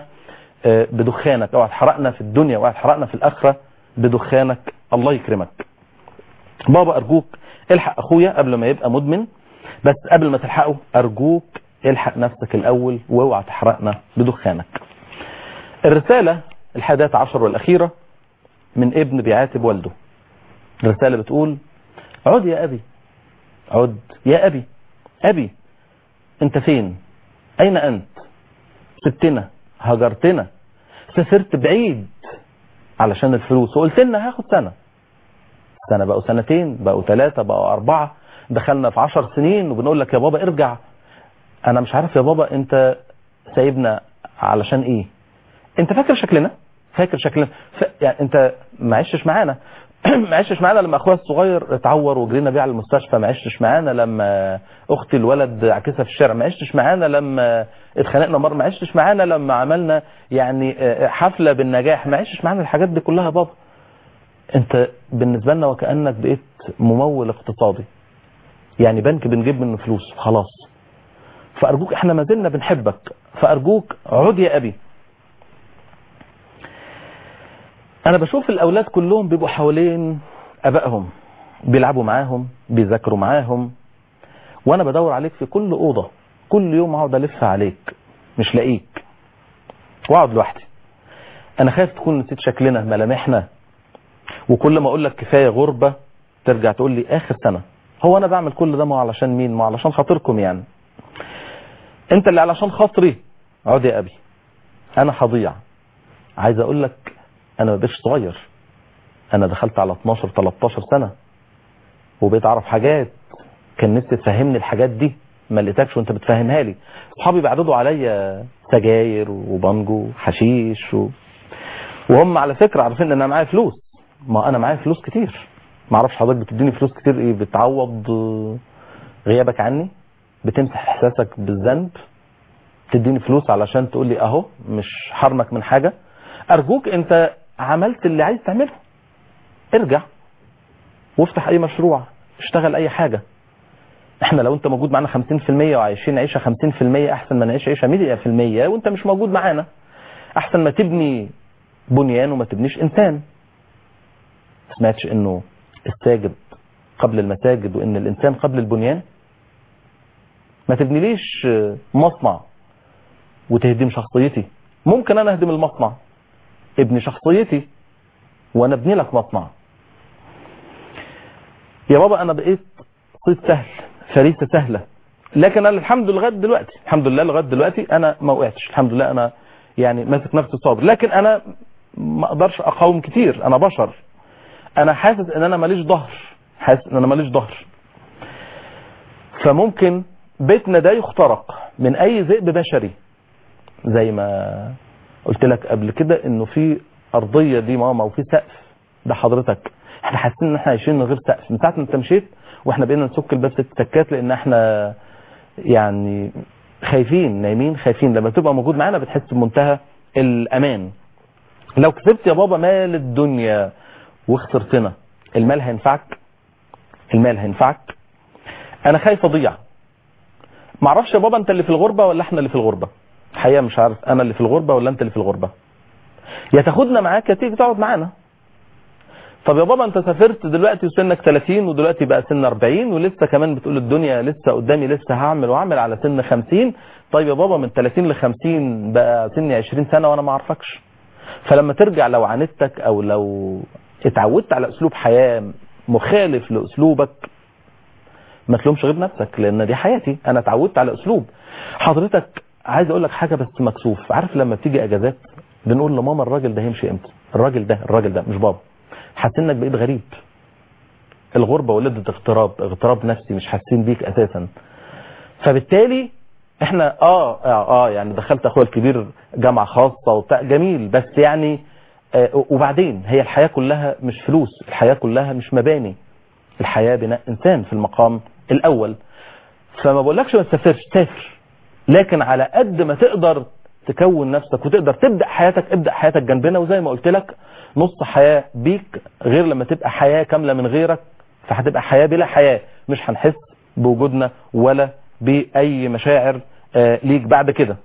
بدخانك اوعى تحرقنا في الدنيا اوعى تحرقنا في الاخره بدخانك الله يكرمك بابا ارجوك الحق اخويا قبل ما يبقى مدمن بس قبل ما تلحقه ارجوك الحق نفسك الاول واوعى تحرقنا بدخانك الرسالة الحادية عشر والأخيرة من ابن بيعاتب والده الرسالة بتقول عد يا أبي عد يا أبي أبي أنت فين أين أنت سبتنا هجرتنا سافرت بعيد علشان الفلوس وقلت لنا هاخد سنة سنة بقوا سنتين بقوا ثلاثة بقوا أربعة دخلنا في عشر سنين وبنقول لك يا بابا ارجع أنا مش عارف يا بابا أنت سايبنا علشان إيه أنت فاكر شكلنا فاكر شكلنا ف... يعني أنت ما عشتش معانا ما عشتش معانا لما اخويا الصغير اتعور وجرينا بيه على المستشفى ما عشتش معانا لما اختي الولد عكسها في الشارع ما عشتش معانا لما اتخانقنا مره ما عشتش معانا لما عملنا يعني حفله بالنجاح ما عشتش معانا الحاجات دي كلها بابا انت بالنسبه لنا وكانك بقيت ممول اقتصادي يعني بنك بنجيب منه فلوس خلاص فارجوك احنا ما زلنا بنحبك فارجوك عد يا ابي انا بشوف الاولاد كلهم بيبقوا حوالين ابائهم بيلعبوا معاهم بيذاكروا معاهم وانا بدور عليك في كل اوضه كل يوم اقعد الف عليك مش لاقيك واقعد لوحدي انا خايف تكون نسيت شكلنا ملامحنا وكل ما اقول لك كفايه غربه ترجع تقول لي اخر سنه هو انا بعمل كل ده ما علشان مين ما علشان خاطركم يعني انت اللي علشان خاطري عود يا ابي انا هضيع عايز اقول لك انا ما بقتش صغير انا دخلت على 12 13 سنه وبقيت اعرف حاجات كان نفسي تفهمني الحاجات دي ما لقيتكش وانت بتفهمها لي اصحابي بيعرضوا عليا سجاير وبانجو وحشيش و... وهم على فكره عارفين ان انا معايا فلوس ما انا معايا فلوس كتير ما اعرفش حضرتك بتديني فلوس كتير ايه بتعوض غيابك عني بتمسح احساسك بالذنب تديني فلوس علشان تقول لي اهو مش حرمك من حاجه ارجوك انت عملت اللي عايز تعمله ارجع وافتح اي مشروع اشتغل اي حاجة احنا لو انت موجود معانا 50% وعايشين عيشة 50% احسن ما نعيش عيشة 100% وانت مش موجود معانا احسن ما تبني بنيان وما تبنيش انسان ما سمعتش انه الساجد قبل المساجد وان الانسان قبل البنيان ما تبنيليش مصنع وتهدم شخصيتي ممكن انا اهدم المصنع ابني شخصيتي وانا ابني لك مصنع يا بابا انا بقيت صيد سهل فريسه سهله لكن انا الحمد لله لغايه دلوقتي الحمد لله لغايه دلوقتي انا ما وقعتش الحمد لله انا يعني ماسك نفسي صابر لكن انا ما اقدرش اقاوم كتير انا بشر انا حاسس ان انا ماليش ظهر حاسس ان انا ماليش ظهر فممكن بيتنا ده يخترق من اي ذئب بشري زي ما قلت لك قبل كده انه في ارضيه دي ماما وفي سقف ده حضرتك احنا حاسين ان احنا عايشين من غير سقف من ساعه ما انت مشيت واحنا بقينا نسك الباب ست سكات لان احنا يعني خايفين نايمين خايفين لما تبقى موجود معانا بتحس بمنتهى الامان لو كسبت يا بابا مال الدنيا وخسرتنا المال هينفعك المال هينفعك انا خايف اضيع معرفش يا بابا انت اللي في الغربة ولا احنا اللي في الغربة الحقيقة مش عارف انا اللي في الغربة ولا انت اللي في الغربة يا تاخدنا معاك يا تيجي تقعد معانا طب يا بابا انت سافرت دلوقتي وسنك 30 ودلوقتي بقى سن 40 ولسه كمان بتقول الدنيا لسه قدامي لسه هعمل واعمل على سن 50 طيب يا بابا من 30 ل 50 بقى سني 20 سنة وانا ما اعرفكش فلما ترجع لو عاندتك او لو اتعودت على اسلوب حياة مخالف لاسلوبك ما تلومش غير نفسك لان دي حياتي انا اتعودت على اسلوب حضرتك عايز اقول لك حاجة بس مكسوف عارف لما بتيجي اجازات بنقول لماما الراجل ده هيمشي امتى الراجل ده الراجل ده مش بابا حاسين انك بقيت غريب الغربة ولدت اغتراب اغتراب نفسي مش حاسين بيك اساسا فبالتالي احنا اه اه, آه يعني دخلت اخويا الكبير جامعة خاصة وبتاع جميل بس يعني آه وبعدين هي الحياة كلها مش فلوس الحياة كلها مش مباني الحياة بناء انسان في المقام الاول فما بقولكش ما تسافرش سافر لكن على قد ما تقدر تكون نفسك وتقدر تبدأ حياتك ابدأ حياتك جنبنا وزي ما قلت لك نص حياة بيك غير لما تبقى حياة كاملة من غيرك فهتبقى حياة بلا حياة مش هنحس بوجودنا ولا بأي مشاعر آه ليك بعد كده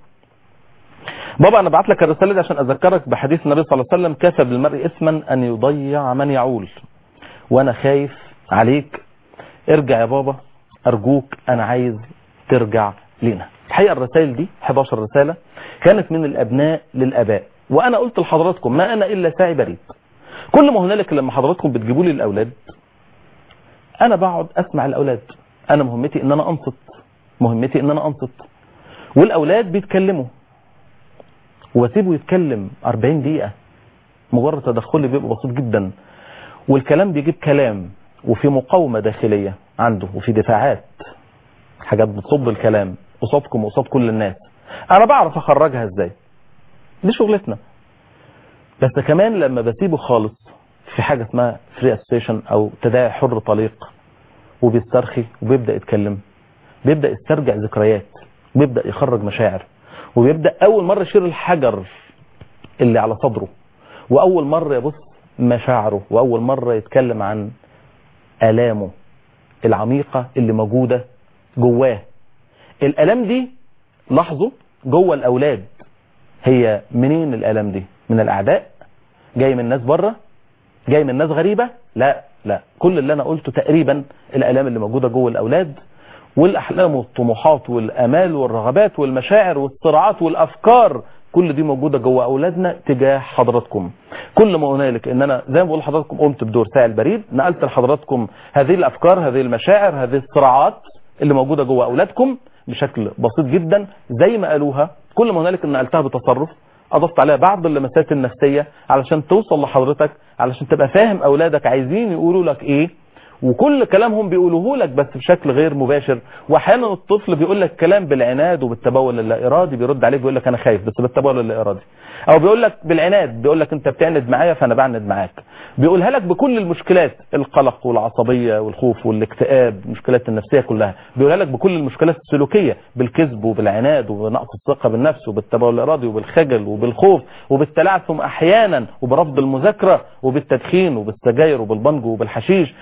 بابا انا بعت لك الرسالة دي عشان اذكرك بحديث النبي صلى الله عليه وسلم كفى بالمرء اثما ان يضيع من يعول وانا خايف عليك ارجع يا بابا ارجوك انا عايز ترجع لنا الحقيقة الرسائل دي 11 رسالة كانت من الابناء للاباء وانا قلت لحضراتكم ما انا الا ساعي بريد كل ما هنالك لما حضراتكم بتجيبوا لي الاولاد انا بقعد اسمع الاولاد انا مهمتي ان انا انصت مهمتي ان انا انصت والاولاد بيتكلموا واسيبه يتكلم 40 دقيقة مجرد تدخلي بيبقى بسيط جدا والكلام بيجيب كلام وفي مقاومة داخلية عنده وفي دفاعات حاجات بتصب الكلام قصادكم وقصاد كل الناس انا بعرف اخرجها ازاي دي شغلتنا بس كمان لما بسيبه خالص في حاجة اسمها فري اسوسيشن او تداعي حر طليق وبيسترخي وبيبدأ يتكلم بيبدأ يسترجع ذكريات بيبدأ يخرج مشاعر وبيبدأ اول مرة يشيل الحجر اللي على صدره واول مرة يبص مشاعره واول مرة يتكلم عن الامه العميقة اللي موجودة جواه الالام دي لاحظوا جوه الاولاد هي منين الالم دي من الاعداء جاي من ناس بره جاي من ناس غريبة لا لا كل اللي انا قلته تقريبا الالام اللي موجودة جوه الاولاد والاحلام والطموحات والامال والرغبات والمشاعر والصراعات والافكار كل دي موجودة جوه اولادنا تجاه حضراتكم كل ما هنالك ان انا زي ما بقول لحضراتكم قمت بدور ساعي البريد نقلت لحضراتكم هذه الافكار هذه المشاعر هذه الصراعات اللي موجودة جوه اولادكم بشكل بسيط جدا زي ما قالوها كل ما هنالك ان نقلتها بتصرف اضفت عليها بعض اللمسات النفسية علشان توصل لحضرتك علشان تبقى فاهم اولادك عايزين يقولوا لك ايه وكل كلامهم بيقولوه لك بس بشكل غير مباشر واحيانا الطفل بيقول لك كلام بالعناد وبالتبول اللا ارادي بيرد عليك بيقول لك انا خايف بس بالتبول اللا ارادي او بيقول لك بالعناد بيقول لك انت بتعند معايا فانا بعند معاك بيقولها لك بكل المشكلات القلق والعصبيه والخوف والاكتئاب المشكلات النفسيه كلها بيقولها لك بكل المشكلات السلوكيه بالكذب وبالعناد وبنقص الثقه بالنفس وبالتبول الارادي وبالخجل وبالخوف وبالتلعثم احيانا وبرفض المذاكره وبالتدخين وبالسجاير وبالبنج وبالحشيش بيقولها لك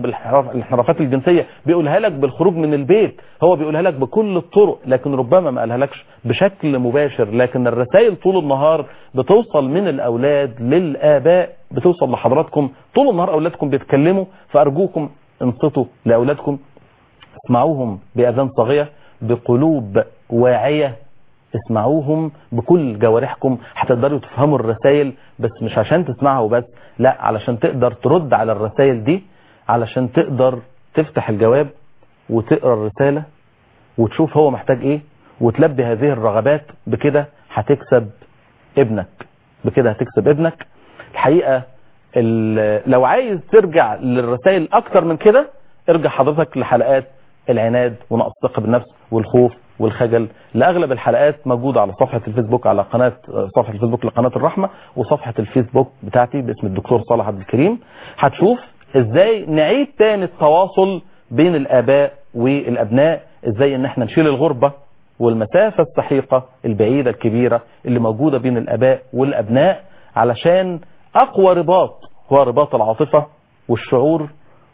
بالانحرافات الجنسيه بيقولها لك بالخروج من البيت هو بيقولها لك بكل الطرق لكن ربما ما قالها لكش بشكل مباشر لكن الرسائل طول النهار بتوصل من الاولاد للاباء بتوصل لحضراتكم طول النهار اولادكم بيتكلموا فارجوكم انصتوا لاولادكم اسمعوهم باذان صاغيه بقلوب واعيه اسمعوهم بكل جوارحكم هتقدروا تفهموا الرسائل بس مش عشان تسمعها وبس لا علشان تقدر ترد على الرسائل دي علشان تقدر تفتح الجواب وتقرا الرساله وتشوف هو محتاج ايه وتلبي هذه الرغبات بكده هتكسب ابنك بكده هتكسب ابنك الحقيقه ال- لو عايز ترجع للرسائل اكتر من كده ارجع حضرتك لحلقات العناد ونقص الثقه بالنفس والخوف والخجل لاغلب الحلقات موجوده على صفحه الفيسبوك على قناه صفحه الفيسبوك لقناه الرحمه وصفحه الفيسبوك بتاعتي باسم الدكتور صالح عبد الكريم هتشوف ازاي نعيد تاني التواصل بين الاباء والابناء ازاي ان احنا نشيل الغربه والمسافه السحيقه البعيده الكبيره اللي موجوده بين الاباء والابناء علشان اقوى رباط هو رباط العاطفه والشعور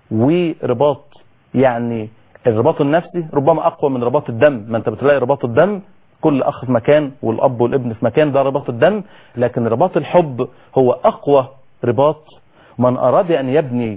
ورباط يعني الرباط النفسي ربما اقوى من رباط الدم ما انت بتلاقي رباط الدم كل اخ في مكان والاب والابن في مكان ده رباط الدم لكن رباط الحب هو اقوى رباط من اراد ان يبني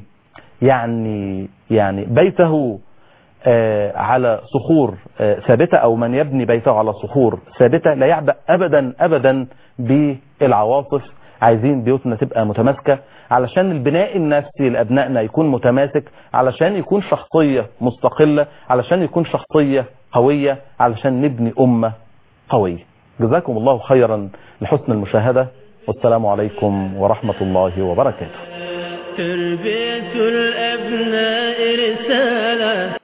يعني يعني بيته آه، على صخور آه، ثابتة أو من يبني بيته على صخور ثابتة لا يعبأ أبدا أبدا بالعواصف عايزين بيوتنا تبقى متماسكة علشان البناء النفسي لأبنائنا يكون متماسك علشان يكون شخصية مستقلة علشان يكون شخصية قوية علشان نبني أمة قوية جزاكم الله خيرا لحسن المشاهدة والسلام عليكم ورحمة الله وبركاته تربية الأبناء رسالة